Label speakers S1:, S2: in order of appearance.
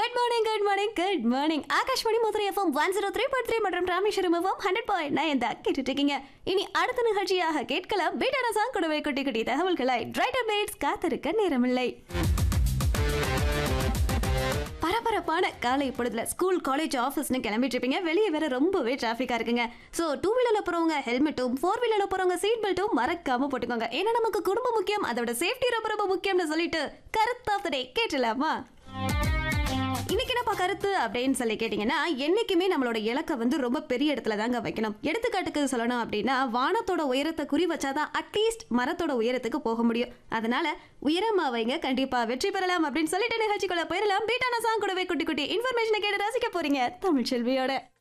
S1: good morning good morning good morning Akashvani Madurai FM one zero three point three மற்றும் Rameswaram FM hundred point nine தான் கேட்டுட்டு இருக்கீங்க இனி அடுத்த நிகழ்ச்சியாக கேட்கலாம் பீட்டான சாங் கூடவே குட்டி குட்டி தகவல்களை ரைட் அப்டேட்ஸ் காத்திருக்க நேரமில்லை பரபரப்பான காலை பொழுதுல ஸ்கூல் காலேஜ் ஆஃபீஸ்னு கிளம்பிட்டு இருப்பீங்க வெளியே வேற ரொம்பவே டிராஃபிக்கா இருக்குங்க ஸோ டூ வீலர்ல போறவங்க ஹெல்மெட்டும் ஃபோர் வீலர்ல போறவங்க சீட் பெல்ட்டும் மறக்காம போட்டுக்கோங்க ஏன்னா நமக்கு குடும்பம் முக்கியம் அதோட சேஃப்டி ரொம்ப ரொம்ப முக்கியம்னு சொல்லிட்டு கருத்து ஆஃப் த டே கேட்டலாமா இன்னைக்கு என்னப்பா கருத்து அப்படின்னு சொல்லி கேட்டிங்கன்னா என்னைக்குமே நம்மளோட இலக்கை வந்து ரொம்ப பெரிய இடத்துல தாங்க வைக்கணும் எடுத்துக்காட்டுக்கு சொல்லணும் அப்படின்னா வானத்தோட உயரத்தை குறி வச்சாதான் அட்லீஸ்ட் மரத்தோட உயரத்துக்கு போக முடியும் அதனால உயரமா வைங்க கண்டிப்பா வெற்றி பெறலாம் அப்படின்னு சொல்லிட்டு நிகழ்ச்சிக்குள்ள போயிடலாம் பீட்டான சாங் கூடவே குட்டி குட்டி இன்ஃபர்மேஷனை கேட்டு ரசிக்க போறீங்க தமிழ் செல்வியோட